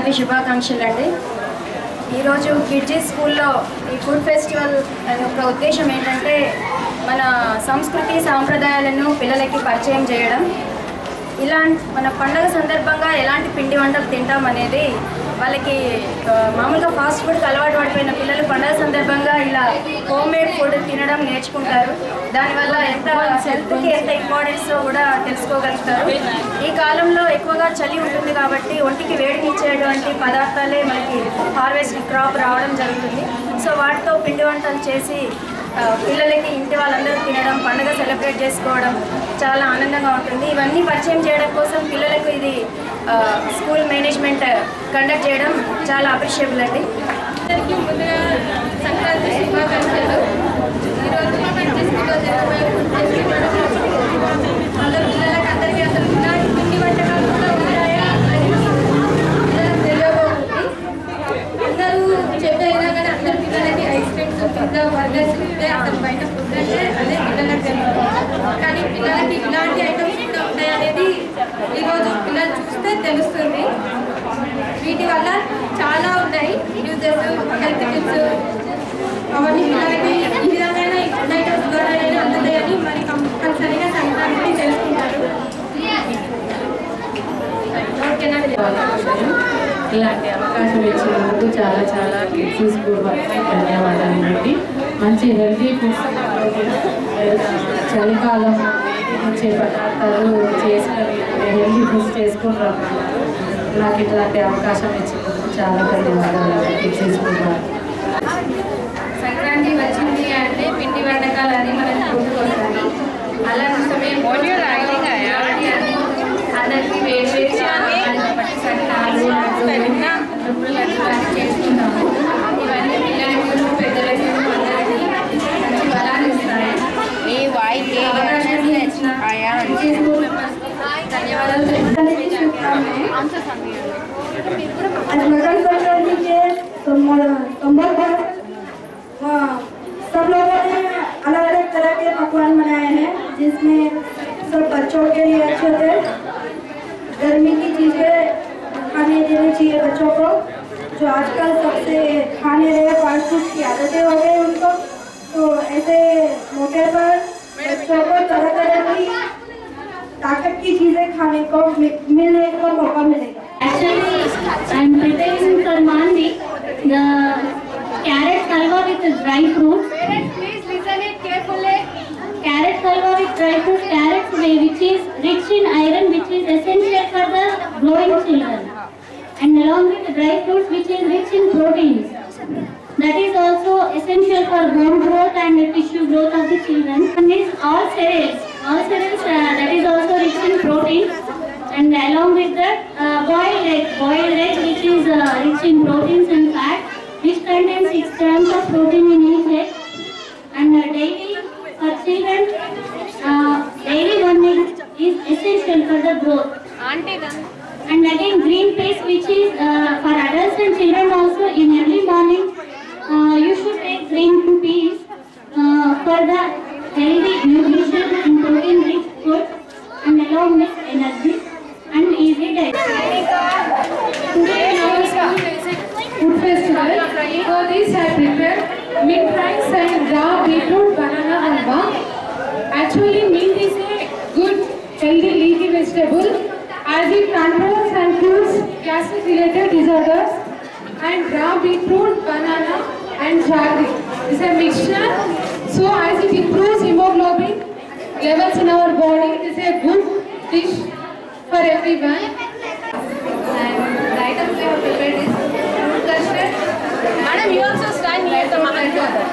సంక్రాంతి శుభాకాంక్షలు అండి ఈరోజు కిడ్జీ స్కూల్లో ఈ ఫుడ్ ఫెస్టివల్ అనే ఒక ఉద్దేశం ఏంటంటే మన సంస్కృతి సాంప్రదాయాలను పిల్లలకి పరిచయం చేయడం ఇలా మన పండగ సందర్భంగా ఎలాంటి పిండి వంటలు తింటాం అనేది వాళ్ళకి ఆ, మామూలుగా ఫాస్ట్ ఫుడ్కి అలవాటు పడిపోయిన పిల్లలు పండగ సందర్భంగా ఇలా హోమ్ మేడ్ ఫుడ్ తినడం నేర్చుకుంటారు దానివల్ల ఎంత హెల్త్కి ఎంత ఇంపార్టెన్స్ కూడా తెలుసుకోగలుగుతారు ఈ కాలంలో ఎక్కువగా చలి ఉంటుంది కాబట్టి ఒంటికి వేడినిచ్చేటువంటి పదార్థాలే మనకి హార్వెస్ట్ క్రాప్ రావడం జరుగుతుంది సో వాటితో పిండి వంటలు చేసి ఆ, పిల్లలకి ఇంటి వాళ్ళందరూ తినడం పండుగ సెలబ్రేట్ చేసుకోవడం చాలా ఆనందంగా ఉంటుంది ఇవన్నీ పరిచయం చేయడం కోసం పిల్లలకు ఇది ఆ, స్కూల్ మేనేజ్మెంట్ కండక్ట్ చేయడం చాలా అప్రిషియబుల్ అండి అందరికీ ముందుగా సంక్రాంతి శుభాకాంక్షలు ఈరోజు మా మంచి స్కూల్లో జరగబోయే ఫుడ్ ఫెస్టివల్ అందరూ పిల్లలకి అందరికీ అసలు ఇలాంటి పిండి వంటకాలు కూడా ఉన్నాయా అని పిల్లలకు తెలియబోతుంది అందరూ చెప్పేలా కానీ అందరు పిల్లలకి ఐస్ క్రీమ్స్ పిజ్జా బర్గర్స్ ఇస్తే అసలు బయట ఫుడ్ అంటే అదే పిల్లలకు తెలియదు కానీ పిల్లలకి ఇలాంటి ఐటమ్స్ కూడా ఉంటాయనేది ఈరోజు పిల్లలు చూస్తే తెలుస్తుంది వీటి వల్ల చాలా ఉన్నాయి యూజెస్ హెల్త్ టిప్స్ అవన్నీ పిల్లలకి ఈ విధంగా ఈ ఫుడ్ ఐటమ్స్ ద్వారా అందుతాయని మరి కంపల్సరీగా సంక్రాంతి తెలుసుకుంటారు ఓకేనా ఇలాంటి అవకాశం ఇచ్చినందుకు చాలా చాలా కిడ్స్ స్కూల్ వాళ్ళకి ధన్యవాదాలు అండి మంచి హెల్తీ ఫుడ్స్ చలికాలం వేడి పదార్థాలు చేసుకొని హెల్తీ ఫుడ్స్ చేసుకొని రమ్మన్నారు నాకు ఇట్లాంటి అవకాశం ఇచ్చినందుకు చాలా ధన్యవాదాలు కిడ్స్ స్కూల్ వాళ్ళకి సంక్రాంతి వచ్చింది అంటే పిండి వంటకాలు అది మనకి గుర్తుకొస్తాయి అలాంటి సమయం అందరికీ వేడి వేడి పట్టి సట్టాలు రుబ్బులు అన్నీ చేసుకుంటాము ఇవన్నీ పిల్లలకు పెద్దలకు అందరికీ మంచి బలాన్ని ఇస్తాయి అవకాశాన్ని ఇచ్చిన మంచి స్కూల్ మెంబర్స్ ధన్యవాదాలు తెలుపుతున్నాను. आज मकर संक्रांति के संभव पर वहाँ सब लोगों ने अलग अलग तरह के पकवान बनाए हैं जिसमें सब बच्चों के लिए अच्छे थे गर्मी की चीज़ें खाने देनी चाहिए बच्चों को जो आजकल सबसे खाने रहे फास्ट फूड की आदतें हो गई उनको तो ऐसे मौके पर बच्चों को तरह तरह की ताकत की चीज़ें खाने को मि- मिलने का मौका मिलेगा Actually, I'm preparing for Mandi the carrot halwa with dry fruits. Please listen it carefully. Carrot halwa with dry fruits, carrot way which is rich in iron, which is essential for the growing children. And along with dry fruits, which is rich in proteins. That is also essential for bone growth and tissue growth of the children. And is all cereals. All cereals uh, that is also rich in protein. And along with that, uh, boiled egg. Boiled egg which is uh, rich in proteins and fat, which contains 6 grams of protein in each egg. And uh, daily for children, uh, daily one egg is essential for the growth. And again, green paste, which is uh, for adults and children also in early morning, uh, you should take green peas uh, for the healthy nutrition and protein rich food and along with energy and easy diet. Today in our school is a food festival. For this I prepared mint rice and raw beetroot banana halwa. Actually mint is a good healthy leafy vegetable as it controls and cures gastric related disorders and raw beetroot, banana and jaggery is a mixture. So as it improves hemoglobin levels in our body, it is a good dish for everyone. And the items we have prepared is fruit custard. Madam, you also stand near the Mahatma.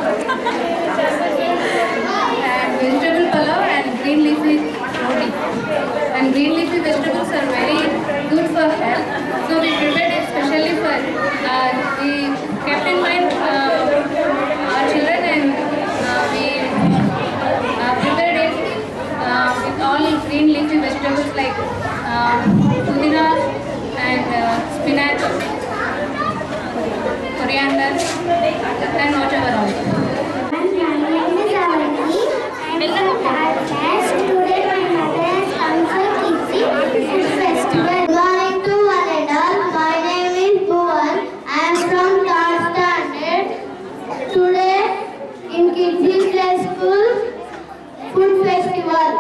and vegetable palav and green leafy roti. And green leafy vegetables are very good for health. So we prepared it specially for, uh, we kept in mind uh, our children and uh, we uh, prepared it uh, with all green leafy vegetables like uh, pudina and uh, spinach, coriander and whatever else. My name is Avani and in the podcast today my mother has come for Kitsi Food Festival. Good morning to one and all. My name festival.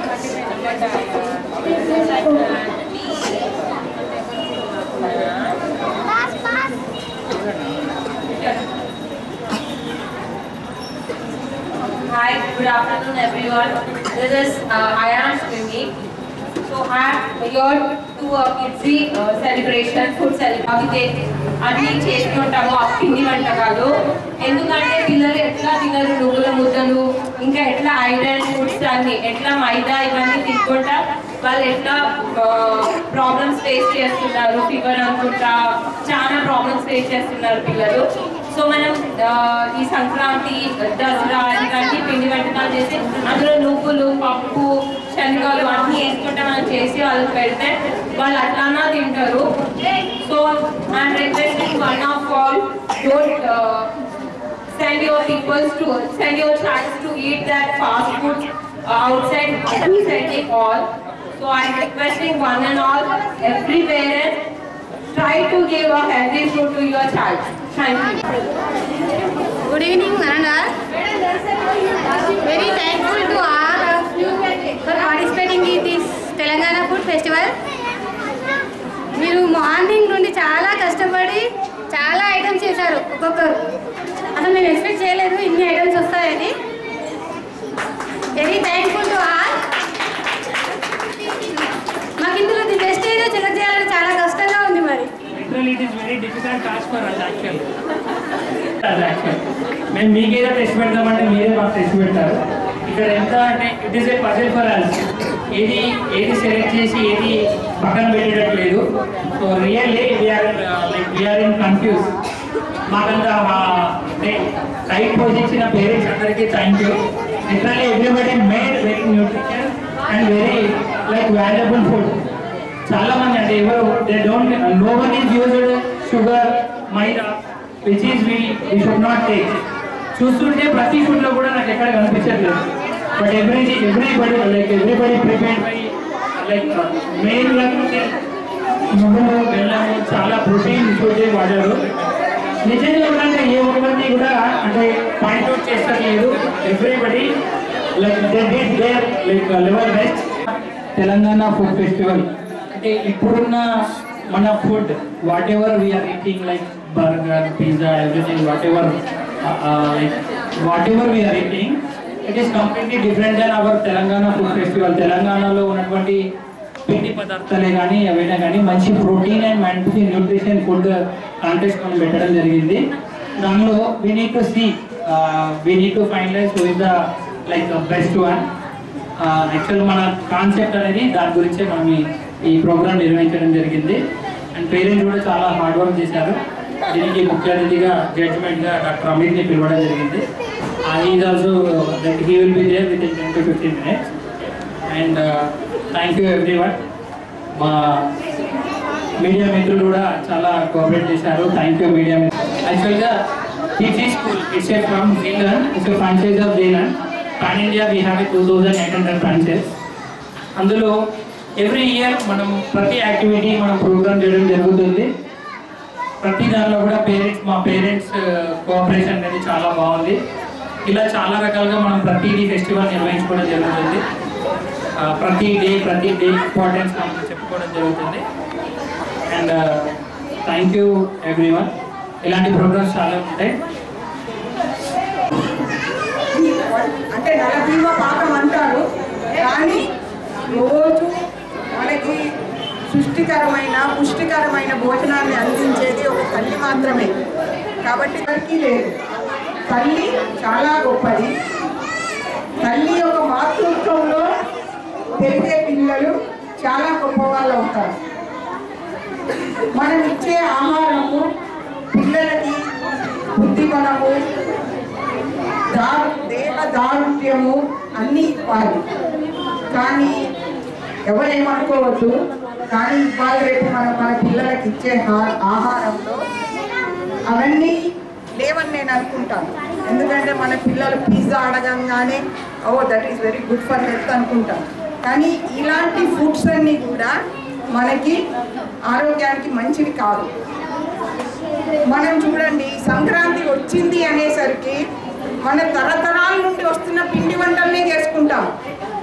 Hi, good afternoon everyone. This is uh, Ayan Swimi. So I am here to a kids uh, celebration, food celebration. అవి అన్ని చేసుకుంటాము ఆ పిండి వంటకాలు ఎందుకంటే పిల్లలు ఎట్లా తినరు నువ్వుల ముద్దలు ఇంకా ఎట్లా ఐరన్ ఫుడ్స్ అన్ని ఎట్లా మైదా ఇవన్నీ తీసుకుంటా వాళ్ళు ఎట్లా ప్రాబ్లమ్స్ ఫేస్ చేస్తున్నారు ఫీవర్ అనుకుంటా చాలా ప్రాబ్లమ్స్ ఫేస్ చేస్తున్నారు పిల్లలు సో మనం ఆ, ఈ సంక్రాంతి దసరా ఇలాంటి పిండి వంటకాలు చేసి అందులో నువ్వులు పప్పు శనగలు అన్నీ వేసుకుంటే మనం చేసి వాళ్ళకి పెడితే వాళ్ళు అట్లానా తింటారు so I'm requesting one of all don't send your people to send your child to eat that fast food uh, outside sending all so i'm requesting one and all every parent try to give a healthy food to your child thank you Good evening, Nana. Very thankful to all of you for participating in this Telangana Food Festival. మీరు morning నుండి చాలా కష్టపడి చాలా items చేశారు ఒక్కొక్కరు అసలు మేము expect చేయలేదు ఇన్ని ఐటమ్స్ వస్తాయని వెరీ థ్యాంక్ఫుల్ టు ఆల్ మాకు ఇందులో ది బెస్ట్ ఏదో సెలెక్ట్ చేయాలని చాలా కష్టంగా ఉంది మరి Literally, it is very difficult task for us actually. As actually. మేము మీకేదో టెస్ట్ పెడతామంటే మీరే మాకు టెస్ట్ పెడతారు ఇక్కడ ఎంత అంటే it is a puzzle for us ఏది ఏది సెలెక్ట్ చేసి ఏది పక్కన పెట్టేటట్లేదు so really we're like we're in confuse మాకంత రైట్ పొజిషన్ పేరెంట్స్ అందరికీ thank you literally everybody made very nutrition and very like valuable food చాలా మంది అంటే ఎవరు they don't know one is used sugar maida which is we we should not take చూస్తుంటే ప్రతి food లో కూడా నాకు ఎక్కడ కనిపించట్లేదు but every everybody like everybody prepared by like main నువ్వులు బెల్లము చాలా ప్రోటీన్ ఫుడ్ వాడారు నిజంగా ఏంటంటే ఏ ఒక్కరిని కూడా అంటే పాయింట్ అవుట్ చేస్తలేదు everybody like they did there like level best Telangana food festival అంటే ఇప్పుడున్న మన food whatever we're eating like burger pizza everything whatever like whatever we're eating it is completely different than our Telangana food festival తెలంగాణలో ఉన్నటువంటి పిండి పదార్థాలే కానీ ఏవైనా కానీ మంచి ప్రోటీన్ అండ్ మంచి న్యూట్రిషన్ ఫుడ్ కాంటెస్ట్ మనం పెట్టడం జరిగింది దానిలో we need to see we need to finalize who is the like best one actual మన కాన్సెప్ట్ అనేది దాని గురించే మనం ఈ- ఈ ప్రోగ్రామ్ నిర్వహించడం జరిగింది అండ్ పేరెంట్స్ కూడా చాలా హార్డ్ వర్క్ చేశారు దీనికి ముఖ్య అతిథిగా జడ్జిమెంట్గా డాక్టర్ అమిత్ని పిలవడం జరిగింది is also that he will be there with in ten to fifteen minutes and thank you everyone మా మీడియా మిత్రులు కూడా చాలా కోఆపరేట్ చేశారు థ్యాంక్ యూ మీడియా యాక్చువల్గా TC school it's a from Zee Learn it's a franchise of Zee Learn pan India we have two thousand eight hundred franchise అందులో every year మనం ప్రతి activity మనం ప్రోగ్రామ్ చేయడం జరుగుతుంది ప్రతి దానిలో కూడా పేరెంట్స్ మా పేరెంట్స్ కోఆపరేషన్ అనేది చాలా బాగుంది ఇలా చాలా రకాలుగా మనం ప్రతిదీ ఫెస్టివల్ నిర్వహించుకోవడం జరుగుతుంది ఆ, ప్రతి డే ప్రతి డే ఇంపార్టెన్స్ మనం చెప్పుకోవడం జరుగుతుంది అండ్ థ్యాంక్ యూ ఎవ్రీవన్ ఇలాంటి ప్రోగ్రామ్స్ చాలా ఉంటాయి అంటే నలభీమ పాకం అంటారు కానీ రోజు మనకి సృష్టికరమైన పుష్టికరమైన భోజనాన్ని అందించేది ఒక తల్లి మాత్రమే కాబట్టి ఎవరికీ లేదు తల్లి చాలా గొప్పది తల్లి యొక్క మాతృత్వంలో పెరిగే పిల్లలు చాలా గొప్ప వాళ్ళు అవుతారు మనం ఇచ్చే ఆహారము పిల్లలకి బుద్ధిబలము దారు దేహ దారుణ్యము అన్నీ ఇవ్వాలి కానీ ఎవరేమనుకోవద్దు కానీ ఇవాళ రేపు మనం మన పిల్లలకి ఇచ్చే హా- ఆహారంలో అవన్నీ లేవని నేను అనుకుంటాను ఎందుకంటే మన పిల్లలు పిజ్జా అడగంగానే oh that is very good for health అనుకుంటాం కానీ ఇలాంటి ఫుడ్స్ అన్నీ కూడా మనకి ఆరోగ్యానికి మంచివి కాదు మనం చూడండి సంక్రాంతి వచ్చింది అనేసరికి మన తరతరాల నుండి వస్తున్న పిండి వంటలనే చేసుకుంటాం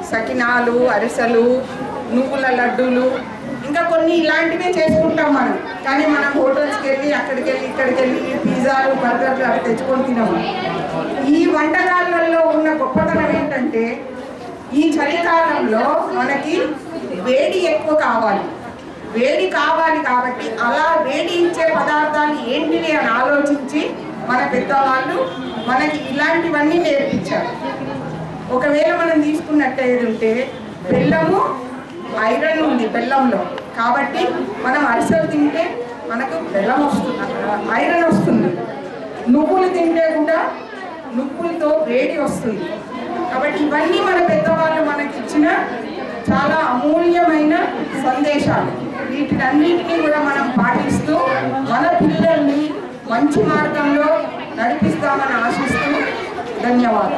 సకినాలు అరిసెలు నువ్వుల లడ్డూలు ఇంకా కొన్ని ఇలాంటివే చేసుకుంటాం మనం కానీ మనం హోటల్స్కి వెళ్ళి అక్కడికి వెళ్ళి ఇక్కడికి వెళ్ళి పిజ్జాలు బర్గర్లు అవి తెచ్చుకొని తినము ఈ వంటకాలలో ఉన్న గొప్పతనం ఏంటంటే ఈ చలికాలంలో మనకి వేడి ఎక్కువ కావాలి వేడి కావాలి కాబట్టి అలా వేడి ఇచ్చే పదార్థాలు ఏంటివి అని ఆలోచించి మన పెద్దవాళ్ళు మనకి ఇలాంటివన్నీ నేర్పించారు ఒకవేళ మనం తీసుకున్నట్టయితే ఉంటే బెల్లము ఐరన్ ఉంది బెల్లంలో కాబట్టి మనం అరిసెలు తింటే మనకు బెల్లం వస్తుంది ఐరన్ వస్తుంది నువ్వులు తింటే కూడా నువ్వులతో వేడి వస్తుంది కాబట్టి ఇవన్నీ మన పెద్దవాళ్ళు మనకి ఇచ్చిన చాలా అమూల్యమైన సందేశాలు వీటినన్నింటినీ కూడా మనం పాటిస్తూ మన పిల్లల్ని మంచి మార్గంలో నడిపిస్తామని ఆశిస్తూ ధన్యవాదాలు